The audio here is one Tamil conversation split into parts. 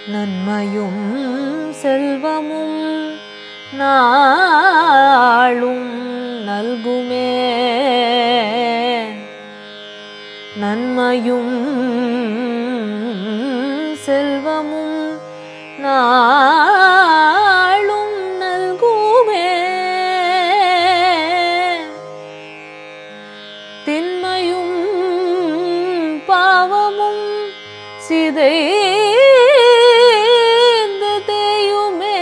நன்மையும் செல்வமும் நாளும் நல்குமே நன்மையும் செல்வமும் நாளும் நல்குமே திண்மையும் பாவமும் சிதைந்து தேயுமே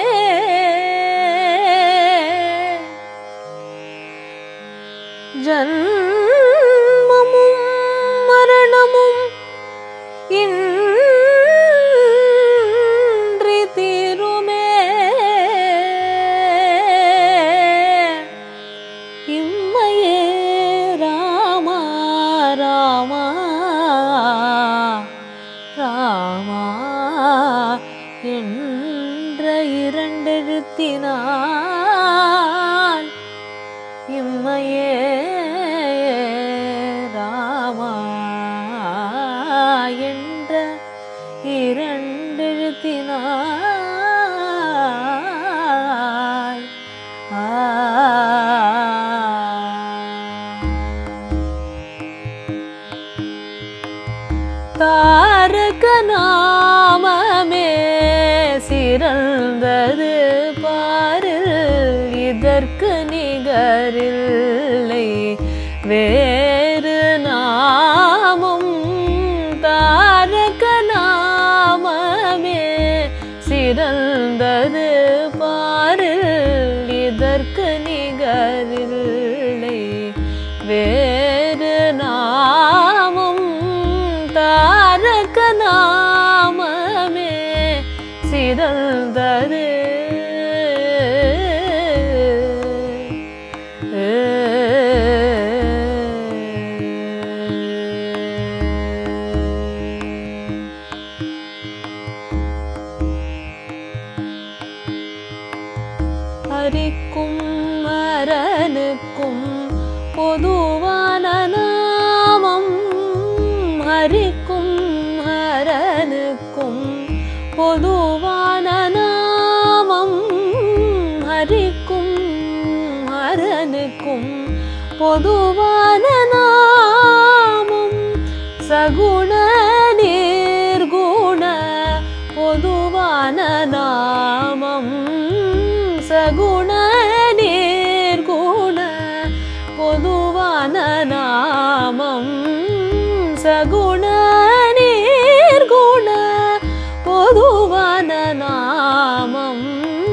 ஜன்மமும் மரணமும் இன்றி தீருமே இம்மையே ராமா ராமா ராமா என்ற இரண்டெழுத்தினால் இம்மையே ராமா என்ற இரண்டெழுத்தினாய் ஆ தாரக நாமமே சிறந்தது பாரில் இதற்கு நிகரில்லை வேறு நாமும் தாரக நாமமே சிறந்தது பாரில் இதற்கு நிகரில்லை வேறு நாமும் தாரக நாமமே சிறந்தது ஹரிக்கும் மரனுக்கும் பொதுவான நாமம் ஹரிக்கும் ஹரனுக்கும் பொதுவான நாமம் ஹரிக்கும் ஹரனுக்கும் பொதுவான நாமம் சகுண நிர்குண பொதுவான நாமம் சகுண நிர்குண பொதுவான நாமம் சகுண நிர்குண பொதுவான நாமம்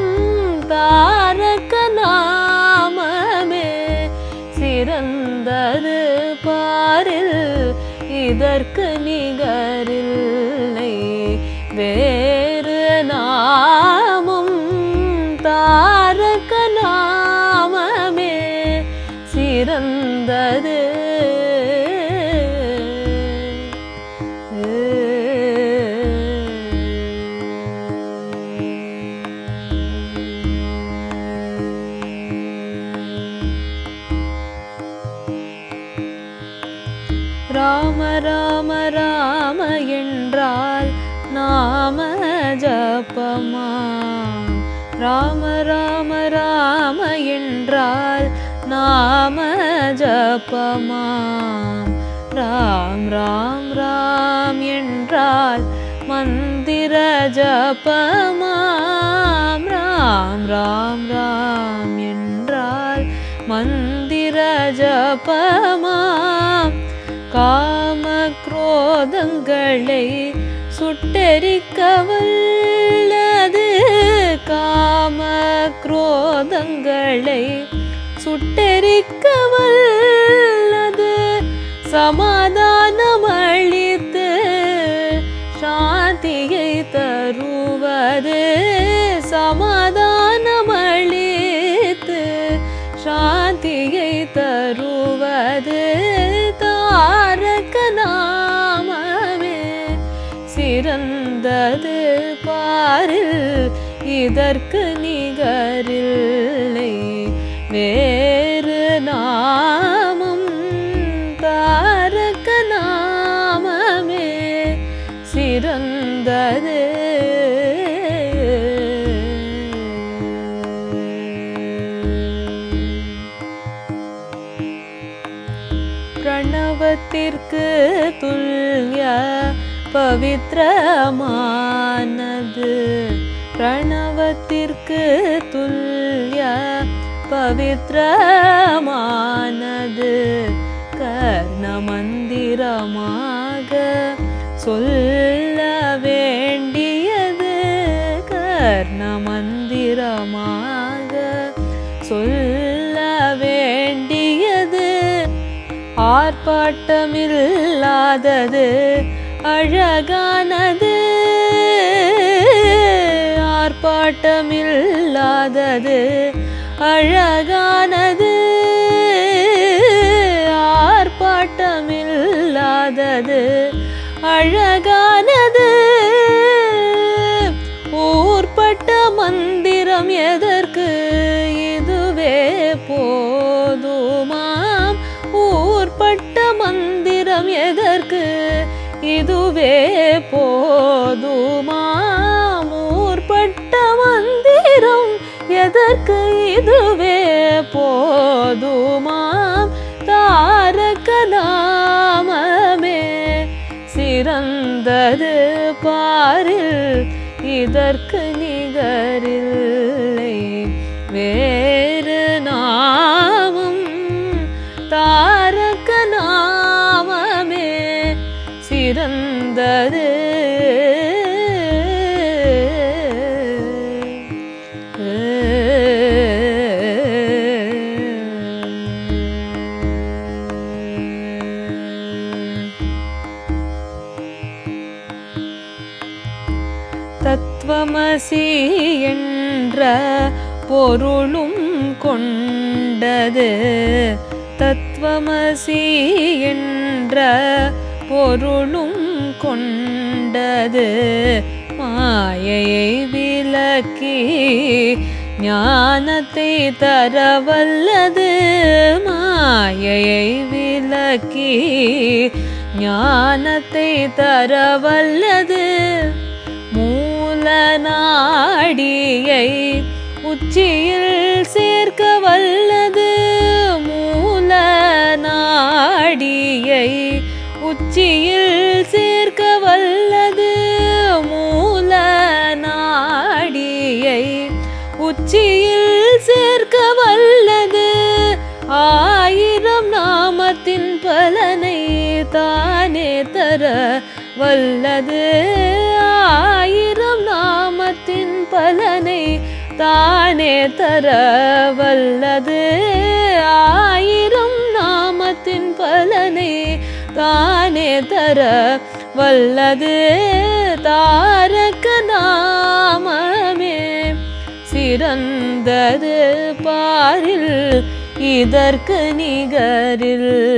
தாரக நாமமே சிறந்தது பாரில் இதற்கு நிகரில்லை வேறு நாமும் தாரக நாமமே சிறந்தது ராம ராம ராம என்றால் நாம ஜபமா ராம ராம ராம என்றால் நாம ஜபமா ராம் ராம் ராம் என்றால் மந்திர ஜபமாம் ராம் ராம் ராம் என்றால் மந்திர ஜபமாம் காம குரோதங்களை சுட்டெரிக்க வல்லது காம குரோதங்களை சுட்டெரிக்க வல்லது சமாதானம் அளித்து சாந்தியை தருவது சமாதானம் அளித்து சாந்தியை தருவது தாரக நாமமே சிறந்தது பாரில் இதற்கு நிகரில்லை வேறு நாமம் தாரக நாமமே சிறந்தது பவித்ரமானது பிரணவத்திற்கு துல்லிய பவித்ரமானது கர்ண மந்திரமாக சொல்ல வேண்டியது கர்ண மந்திரமாக சொல்ல வேண்டியது ஆர்ப்பாட்டமில்லாதது அழகானது ஆர்ப்பாட்டமில்லாதது அழகானது ஆர்ப்பாட்டமில்லாதது அழகானது ஊர்பட்ட மந்திரம் எதற்கு இதுவே போதுமாம் ஊர்பட்ட மந்திரம் எதற்கு இதுவே போதுமாம் ஊர்பட்ட மந்திரம் எதற்கு இதுவே போதுமாம் தாரக நாமமே சிறந்தது பாரில் இதற்கு நிகரில்லை வேறு நாமம் தாரக நாமமே சிறந்தது தத்துவமசி என்ற பொருளும் கொண்டது தத்துவமசி என்ற பொருளும் கொண்டது மாயையை விலக்கி ஞானத்தை தரவல்லது மாயையை விலக்கி ஞானத்தை தரவல்லது மூல நாடியை உச்சியில் சேர்க்க வல்லது மூல நாடியை உச்சியில் சேர்க்க வல்லது மூல நாடியை உச்சியில் சேர்க்க வல்லது ஆயிரம் நாமத்தின் பலனை தானே தர வல்லது ஆயிரம் நாமத்தின் பலனை தானே தர வல்லது ஆயிரம் நாமத்தின் பலனை தானே தர வல்லது தாரக நாமமே சிறந்தது பாரில் இதற்கு நிகரில்